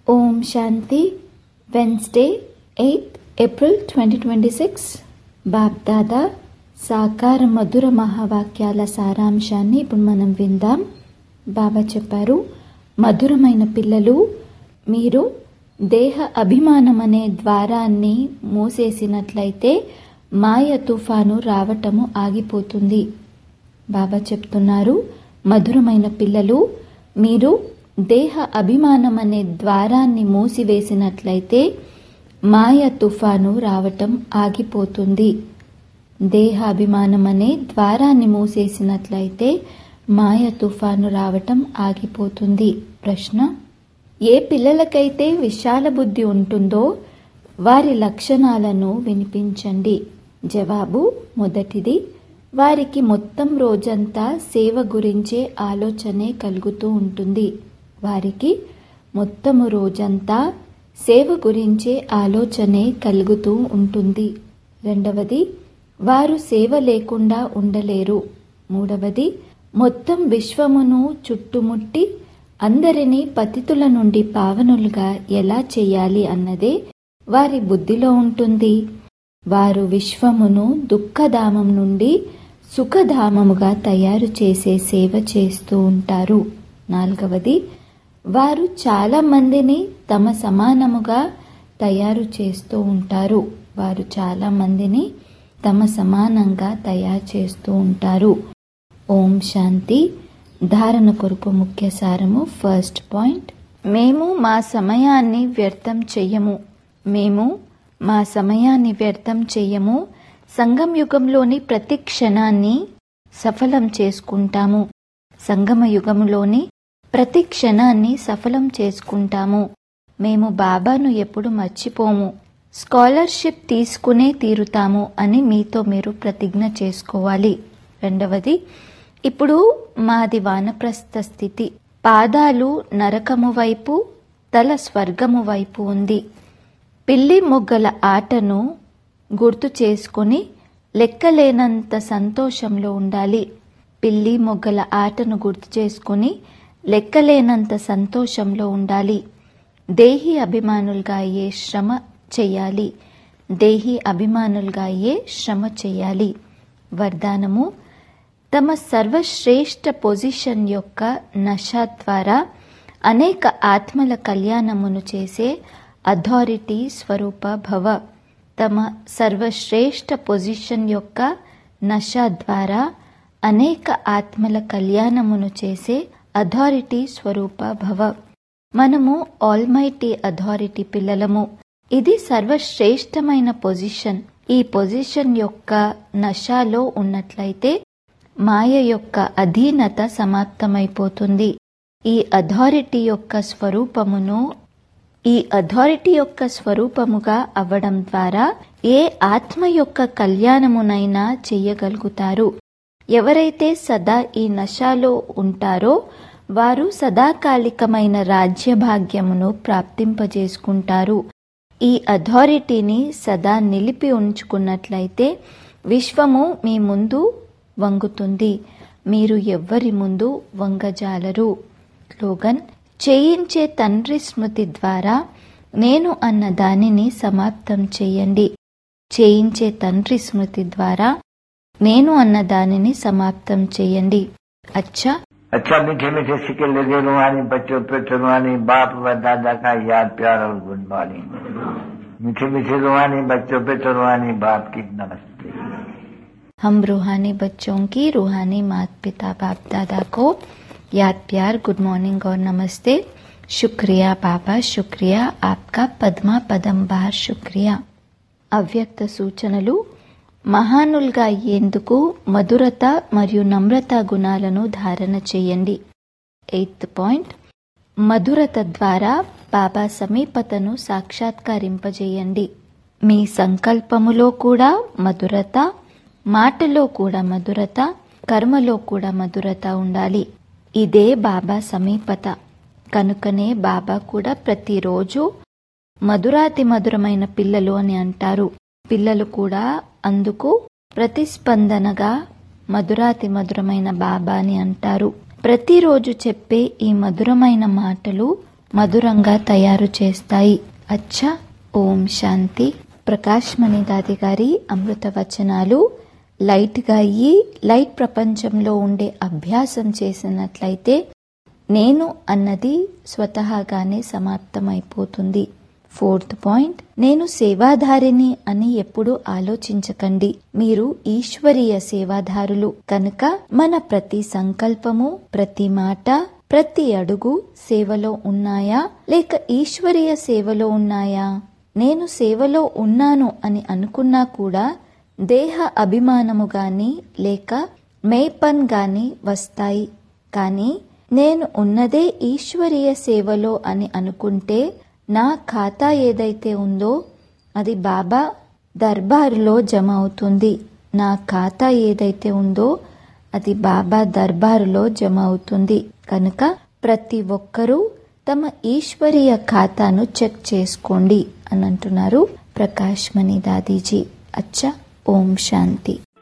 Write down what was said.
ఓం శాంతి Wednesday eighth April twenty twenty six BapDada సాకార మధుర మహావాక్యాల సారాంశాన్ని ఇప్పుడు మనం విందాం బాబా చెప్పారు మధురమైన పిల్లలు మీరు దేహ అభిమానం అనే ద్వారాన్ని మూసేసినట్లయితే మాయ తుఫాను రావటము ఆగిపోతుంది బాబా చెప్తున్నారు మధురమైన పిల్లలు మీరు దేహ అభిమానం అనే ద్వారాన్ని మూసివేసినట్లయితే మాయ తుఫాను రావటం ఆగిపోతుంది దేహ అభిమానం అనే ద్వారాన్ని మూసేసినట్లయితే మాయ తుఫాను రావటం ఆగిపోతుంది ప్రశ్న ఏ పిల్లలకైతే విశాల బుద్ధి ఉంటుందో వారి లక్షణాలను వినిపించండి జవాబు మొదటిది వారికి మొత్తం రోజంతా సేవ గురించే ఆలోచనే కలుగుతూ ఉంటుంది వారికి మొత్తము రోజంతా సేవ గురించే ఆలోచనే కలుగుతూ ఉంటుంది రెండవది వారు సేవ లేకుండా ఉండలేరు మూడవది మొత్తం విశ్వమును చుట్టుముట్టి అందరినీ పతితుల నుండి పావనులుగా ఎలా చేయాలి అన్నదే వారి బుద్ధిలో ఉంటుంది వారు విశ్వమును దుఃఖధామం నుండి సుఖధామముగా తయారు చేసే సేవ చేస్తూ ఉంటారు నాలుగవది వారు చాలా మందిని తమ సమానముగా తయారు చేస్తూ ఉంటారు వారు చాలా మందిని తమ సమానంగా తయారు చేస్తూ ఉంటారు ఓం శాంతి ధారణ కొరకు ముఖ్య సారము ఫస్ట్ పాయింట్ మేము మా సమయాన్ని వ్యర్థం చెయ్యము మేము మా సమయాన్ని వ్యర్థం చెయ్యము సంగం యుగంలోని ప్రతి క్షణాన్ని సఫలం చేసుకుంటాము సంగమ యుగంలోని ప్రతి క్షణాన్ని సఫలం చేసుకుంటాము మేము బాబాను ఎప్పుడు మర్చిపోము స్కాలర్షిప్ తీసుకునే తీరుతాము అని మీతో మీరు ప్రతిజ్ఞ చేసుకోవాలి రెండవది ఇప్పుడు మాది వానప్రస్థ స్థితి పాదాలు నరకము వైపు తల స్వర్గము వైపు ఉంది పిల్లి మొగ్గల ఆటను గుర్తు చేసుకుని లెక్కలేనంత సంతోషంలో ఉండాలి పిల్లి మొగ్గల ఆటను గుర్తు చేసుకుని లెక్కలేనంత సంతోషంలో ఉండాలి దేహి అభిమానులుగా అయ్యే శ్రమ చెయ్యాలి దేహి అభిమానులుగా అయ్యే శ్రమ చెయ్యాలి వరదానము తమ సర్వశ్రేష్ఠ పొజిషన్ యొక్క నష ద్వారా అనేక ఆత్మల కళ్యాణమును చేసే అథారిటీ స్వరూప భవ తమ సర్వశ్రేష్ఠ పొజిషన్ యొక్క నష ద్వారా అనేక ఆత్మల కళ్యాణమును చేసే అథారిటీ స్వరూప భవ మనము ఆల్మైటీ అథారిటీ పిల్లలము ఇది సర్వశ్రేష్టమైన పొజిషన్ ఈ పొజిషన్ యొక్క నషాలో ఉన్నట్లయితే మాయ యొక్క అధీనత సమాప్తమైపోతుంది ఈ అథారిటీ యొక్క స్వరూపమును ఈ అథారిటీ యొక్క స్వరూపముగా అవ్వడం ద్వారా ఏ ఆత్మ యొక్క కళ్యాణమునైనా చెయ్యగలుగుతారు ఎవరైతే సదా ఈ నశాలో ఉంటారో వారు సదాకాలికమైన రాజ్యభాగ్యమును ప్రాప్తింపజేసుకుంటారు ఈ అథారిటీని సదా నిలిపి ఉంచుకున్నట్లయితే విశ్వము మీ ముందు వంగుతుంది మీరు ఎవ్వరి ముందు వంగజాలరు స్లోగన్ చేయించే తండ్రి స్మృతి ద్వారా నేను అన్న దానిని సమాప్తం చేయండి చేయించే తండ్రి స్మృతి ద్వారా నేను అన్న దానిని సమాప్తం చేయండి అచ్చా अच्छा मीठे मीठे सिक्के लगे रुहानी बच्चों पे रुहानी बाप व दादा का याद प्यार और गुड मॉर्निंग मीठे मीठे रुहानी बच्चों पे रुहानी बाप की नमस्ते हम रूहानी बच्चों की रूहानी माता पिता बाप दादा को याद प्यार गुड मॉर्निंग और नमस्ते शुक्रिया बाबा शुक्रिया आपका पद्मा पदम बार शुक्रिया అవ్యక్త సూచనలు మహానులుగా అయ్యేందుకు మధురత మరియు నమ్రత గుణాలను ధారణ చేయండి ఎయిత్ పాయింట్ మధురత ద్వారా బాబా సమీపతను సాక్షాత్కరింపజేయండి మీ సంకల్పములో కూడా మధురత మాటలో కూడా మధురత కర్మలో కూడా మధురత ఉండాలి ఇదే బాబా సమీపత కనుకనే బాబా కూడా ప్రతిరోజు మధురాతి మధురమైన పిల్లలు అని అంటారు పిల్లలు కూడా అందుకు ప్రతిస్పందనగా మధురాతి మధురమైన బాబా అని అంటారు ప్రతిరోజు చెప్పే ఈ మధురమైన మాటలు మధురంగా తయారు చేస్తాయి అచ్చా ఓం శాంతి ప్రకాష్ మణి దాది గారి అమృత వచనాలు లైట్ గా అయ్యి లైట్ ప్రపంచంలో ఉండే అభ్యాసం చేసినట్లయితే నేను అన్నది స్వతహాగానే సమాప్తమైపోతుంది ఫోర్త్ పాయింట్ నేను సేవాధారిని అని ఎప్పుడూ ఆలోచించకండి మీరు ఈశ్వరీయ సేవాదారులు కనుక మన ప్రతి సంకల్పము ప్రతి మాట ప్రతి అడుగు సేవలో ఉన్నాయా లేక ఈశ్వరీయ సేవలో ఉన్నాయా నేను సేవలో ఉన్నాను అని అనుకున్నా కూడా దేహ అభిమానము గాని లేక మేపన్ గాని వస్తాయి కానీ నేను ఉన్నదే ఈశ్వరీయ సేవలో అని అనుకుంటే నా ఖాతా ఏదైతే ఉందో అది బాబా దర్బారులో జమ అవుతుంది నా ఖాతా ఏదైతే ఉందో అది బాబా దర్బారులో జమ అవుతుంది కనుక ప్రతి ఒక్కరూ తమ ఈశ్వరీయ ఖాతాను చెక్ చేసుకోండి అని అంటున్నారు ప్రకాష్ మణి దాదీజీ అచ్చా ఓం శాంతి